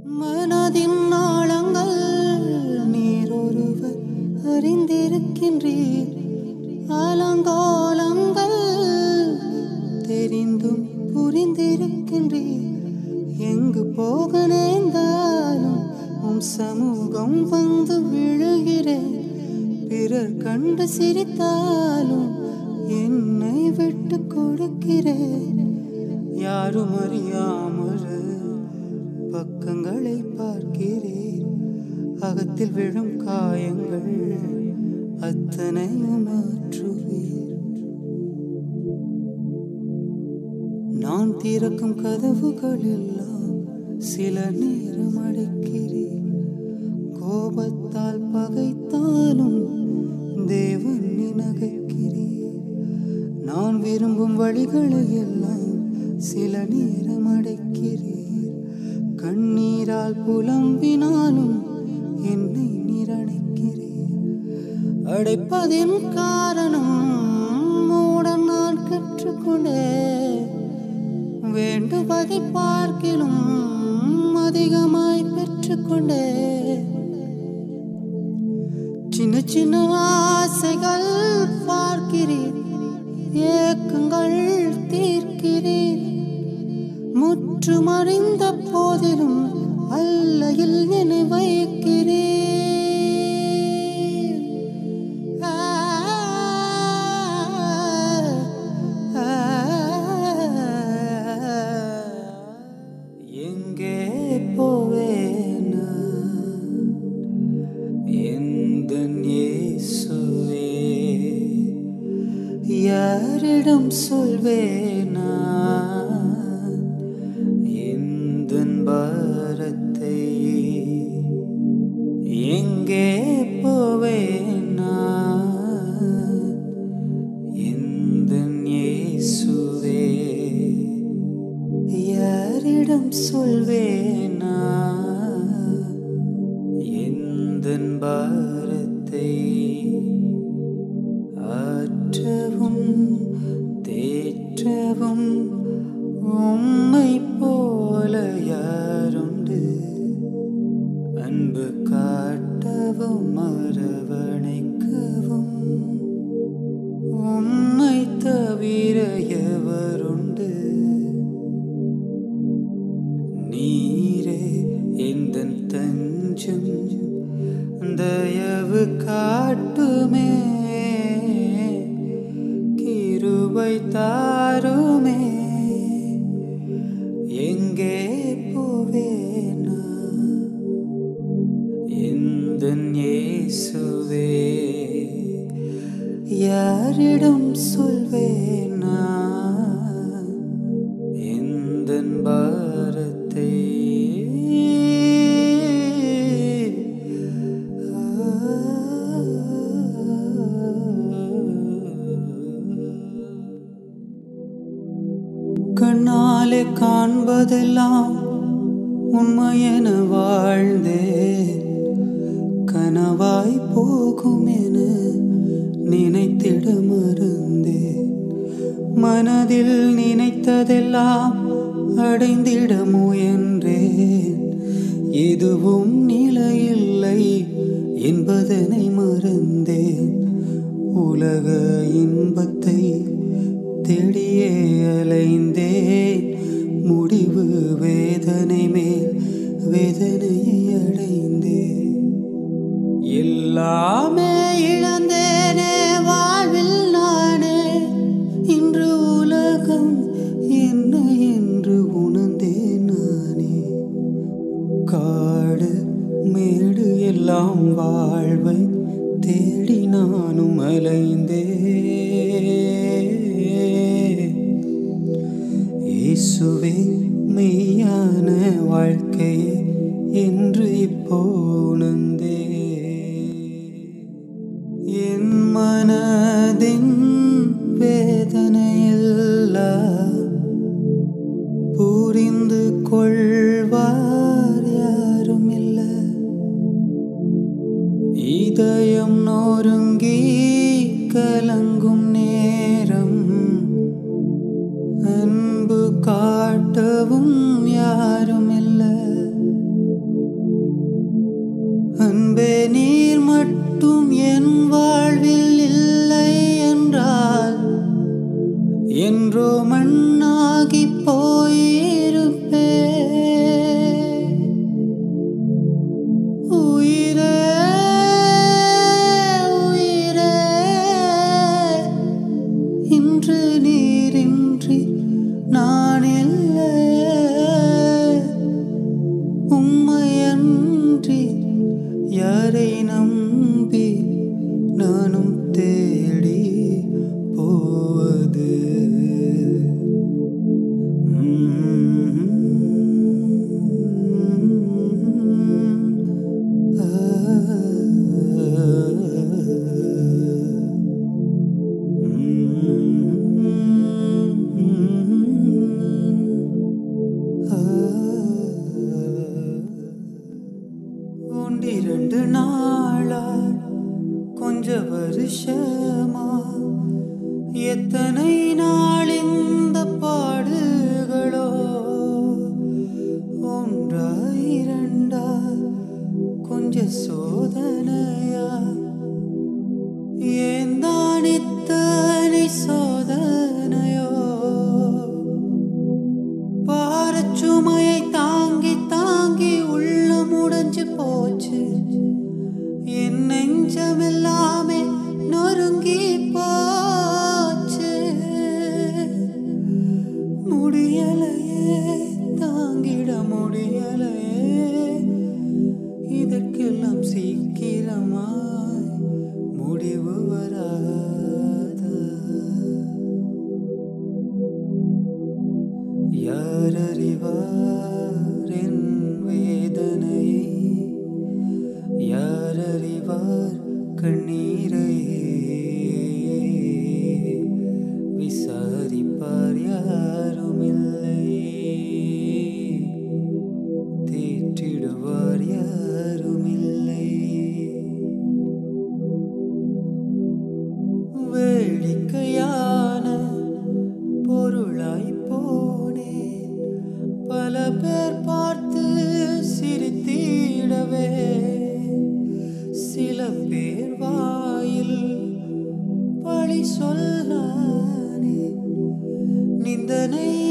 மனதின் ஆழங்கள் நீரொருவர் அறிந்திருக்கின்றீர் ஆலங்கோலங்கள் தெரிந்தும் புரிந்திருக்கின்றீர் எங்கு போக நேர்ந்தாலும் உம் சமூகம் வந்து விழுகிறேன் பிறர் கண்டு சிரித்தாலும் என்னை விட்டு கொடுக்கிறேன் யாரும் அறியாமல் பக்கங்களை பார்க்கிறேன் அகத்தில் விழும் காயங்கள் அத்தனையும் மாற்றுவீர் நான் திறக்கும் கதவுகள் எல்லாம் சில நேரம் அடைக்கிறேன் கோபத்தால் பகைத்தாலும் தேவன் நினகைக்கிறேன் நான் விரும்பும் வழிகளை எல்லாம் சில நேரம் அடைக்கிறீர் கண்ணீரால் புலம்பினாலும் என்னை நிரணைக்கிறீர் அடைப்பதின் காரணம் மூட நான் கற்றுக்கொண்டேன் வேண்டுவதை பார்க்கிலும் அதிகமாய் பெற்றுக்கொண்டேன் சின்ன சின்ன ஆசைகள் பார்க்கிறீர் ஏக்கங்கள் தீர்க்கிறீர் முற்றுமறிந்த போதிலும் அல்லையில் நினைவைக்கிறீர் ஆ, ஆ, எங்கே போவேனா எந்தன் இயேசுவே யாரிடம் சொல்வேனா எந்தன் பாரத்தை எங்கே போவேனா எந்தன் இயேசுவே யாரிடம் சொல்வேனா எந்தன் பாரத்தை ஆற்றவும் தேற்றவும் உம்மை போல யாருண்டு அன்பு காட்டவும் அரவணைக்கவும் உம்மை தவிர எவருண்டு நீரே எந்தன் தஞ்சம் தயவு காட்டுமே கிருபை தாருமே எங்கே போவேனா எந்தன் இயேசுவே யாரிடம் சொல்வேனா எந்தன் பாரத்தை கண்ணாலே காண்பதெல்லாம் உண்மையென வாழ்ந்தே கனவாய் போகும் என நினைத்திட மறந்தேன் மனதில் நினைத்ததெல்லாம் அடைந்திட முயன்றேன் எதுவும் நிலையில்லை என்பதனை மறந்தேன் உலக இன்பத்தை தேடியே அலைந்தேன் முடிவு வேதனை மேல் வேதனையை அடைந்தேன் எல்லாமே இழந்தேனே வாழ்வில் நானே இன்று உலகம் என்ன என்று உணர்ந்தேன் நானே காடு மேடு எல்லாம் வாழ்வை தேடி நானும் அலைந்தே இயேசுவே மெய்யான வாழ்க்கையே என்று இப்போ உணர்ந்தே என் மனதின் வேதனையெல்லாம் புரிந்து கொள்வார் யாரும் இல்லை இதயம் நொறுங்கி கலங்கும் நேரம் அன்பு காட்டவும் யாரும் இல்லை என்றோ மண்ணாகி போயிருப்பே உயிரே உயிரே இன்று நீரின்றி நான் இல்லை உம்மையன்றி யாரை நம்பி நானும் தேடி போவது ஒன்றிரண்டு நாளா கொஞ்ச வருஷமா எத்தனை நாள் இந்த பாடுகளோ ஒன்றா இரண்டா கொஞ்ச சோதனையா ஏன் தான் இத்தனை சோதனையோ பாரச்சுமையை தாங்கி தாங்கி உள்ள முடிஞ்சு போச்சு என் நெஞ்சமெல்லாமே நொறுங்கி போச்சு முடியலையே தாங்கிட முடியலையே இதற்கெல்லாம் சீக்கிரமாய் முடிவு வராதா யார் அறிவார் என் வேதனையை யார் அறிவார் கண்ணீரை விசாரிப்பார் யாரும் இல்லை தேற்றிடுவார் யாரும் இல்லை வேடிக்கையான பொருளாய் போனேன் பல பேர் பார்த்து சிரித்திடவே சில பேர் வாயில் பழி சொல்லானே நிந்தனை